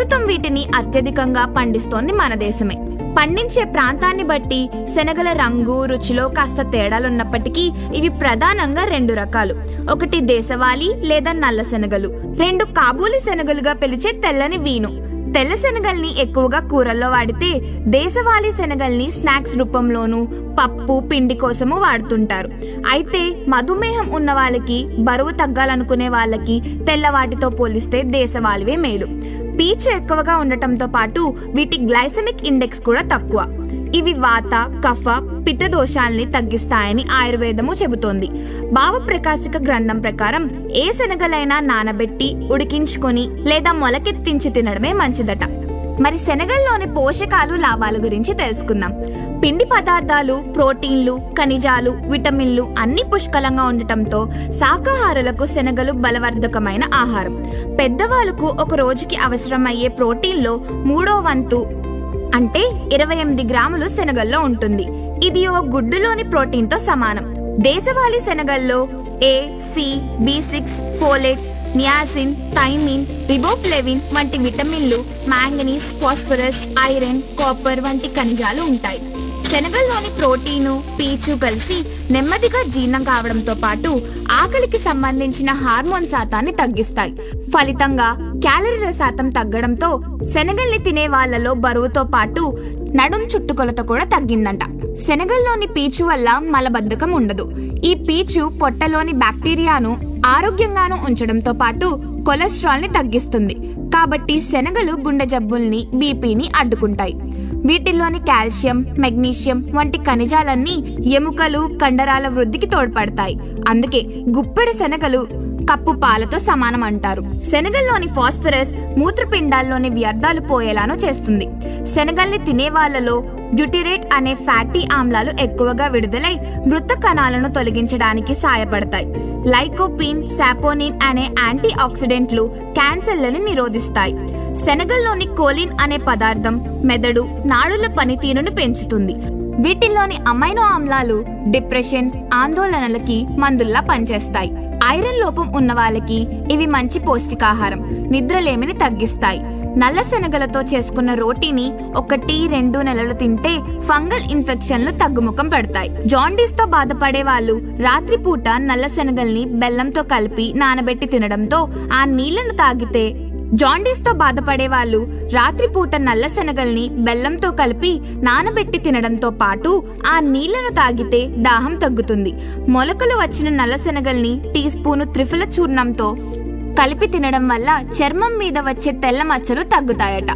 ప్రస్తుతం వీటిని అత్యధికంగా పండిస్తోంది మన దేశమే పండించే ప్రాంతాన్ని బట్టి శనగల రంగు రుచిలో కాస్త తేడాలున్నప్పటికీ ఇవి ప్రధానంగా రెండు రకాలు ఒకటి దేశవాళీ లేదా నల్ల శనగలు రెండు కాబూలి శనగలుగా పిలిచే తెల్లని వీను తెల్ల శనగల్ని ఎక్కువగా కూరల్లో వాడితే దేశవాళీ శనగల్ని స్నాక్స్ రూపంలోనూ పప్పు పిండి కోసము వాడుతుంటారు అయితే మధుమేహం ఉన్న వాళ్ళకి బరువు తగ్గాలనుకునే వాళ్ళకి తెల్లవాటితో పోలిస్తే దేశవాళివే మేలు పీచు ఎక్కువగా ఉండటంతో పాటు వీటి గ్లైసమిక్ ఇండెక్స్ కూడా తక్కువ ఇవి వాత కఫ పిత్త దోషాల్ని తగ్గిస్తాయని ఆయుర్వేదము చెబుతోంది భావప్రకాశిక గ్రంథం ప్రకారం ఏ శనగలైనా నానబెట్టి ఉడికించుకొని లేదా మొలకెత్తించి తినడమే మంచిదట మరి శనగల్లోని పోషకాలు లాభాల గురించి తెలుసుకుందాం పిండి పదార్థాలు ప్రోటీన్లు ఖనిజాలు విటమిన్లు అన్ని పుష్కలంగా ఉండటంతో శాకాహారులకు శనగలు బలవర్ధకమైన ఆహారం పెద్దవాళ్ళకు ఒక రోజుకి అవసరమయ్యే ప్రోటీన్లో మూడో వంతు అంటే ఇరవై ఎనిమిది గ్రాములు శనగల్లో ఉంటుంది ఇది ఓ గుడ్డులోని ప్రోటీన్తో సమానం దేశవాళీ శనగల్లో A C B six folate niacin thiamine riboflavin వంటి విటమిన్లు మాంగనీస్ ఫాస్ఫరస్ ఐరన్ కాపర్ వంటి ఖనిజాలు ఉంటాయి శనగల్లోని ప్రోటీను పీచు కలిసి నెమ్మదిగా జీర్ణం కావడంతో పాటు ఆకలికి సంబంధించిన హార్మోన్ శాతాన్ని తగ్గిస్తాయి ఫలితంగా క్యాలరీల శాతం తగ్గడంతో శనగల్ని తినే వాళ్ళలో బరువుతో పాటు నడుం చుట్టుకొలత కూడా తగ్గిందంట శనగల్లోని పీచు వల్ల మలబద్ధకం ఉండదు ఈ పీచు పొట్టలోని బ్యాక్టీరియాను ఆరోగ్యంగాను ఉంచడంతో పాటు కొలెస్ట్రాల్ ని తగ్గిస్తుంది కాబట్టి శనగలు గుండె జబ్బుల్ని బీపీని అడ్డుకుంటాయి వీటిల్లోని కాల్షియం మెగ్నీషియం వంటి ఖనిజాలన్నీ ఎముకలు కండరాల వృద్ధికి తోడ్పడతాయి అందుకే గుప్పెడు శనగలు కప్పు పాలతో సమానం అంటారు శనగల్లోని ఫాస్ఫరస్ మూత్రపిండాల్లోని వ్యర్థాలు పోయేలాను చేస్తుంది శనగల్ని తినే వాళ్ళలో బ్యూటిరేట్ అనే ఫ్యాటీ ఆమ్లాలు ఎక్కువగా విడుదలై మృత కణాలను తొలగించడానికి సాయపడతాయి లైకోపీన్ సాపోనిన్ అనే యాంటీ ఆక్సిడెంట్లు క్యాన్సర్లను నిరోధిస్తాయి శనగల్లోని కోలిన్ అనే పదార్థం మెదడు నాడుల పనితీరును పెంచుతుంది వీటిల్లోని అమైనో ఆమ్లాలు డిప్రెషన్ ఆందోళనలకి మందుల్లా పనిచేస్తాయి ఐరన్ లోపం ఉన్న వాళ్ళకి ఇవి మంచి పౌష్టికాహారం నిద్రలేమిని తగ్గిస్తాయి నల్ల శనగలతో చేసుకున్న రోటీని ఒకటి రెండు నెలలు తింటే ఫంగల్ ఇన్ఫెక్షన్లు తగ్గుముఖం పెడతాయి జాండీస్ తో బాధపడే వాళ్ళు రాత్రిపూట నల్ల శనగల్ని బెల్లంతో కలిపి నానబెట్టి తినడంతో ఆ నీళ్లను తాగితే జాండీస్ తో బాధపడే వాళ్ళు రాత్రిపూట నల్ల శనగల్ని బెల్లంతో కలిపి నానబెట్టి తినడంతో పాటు ఆ నీళ్లను తాగితే దాహం తగ్గుతుంది మొలకలు వచ్చిన నల్ల శనగల్ని టీ స్పూను త్రిఫల చూర్ణంతో కలిపి తినడం వల్ల చర్మం మీద వచ్చే తెల్ల మచ్చలు తగ్గుతాయట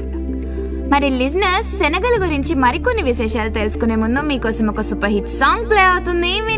మరి లిజనర్స్ శనగల గురించి మరికొన్ని విశేషాలు తెలుసుకునే ముందు మీకోసం ఒక సూపర్ హిట్ సాంగ్ ప్లే అవుతుంది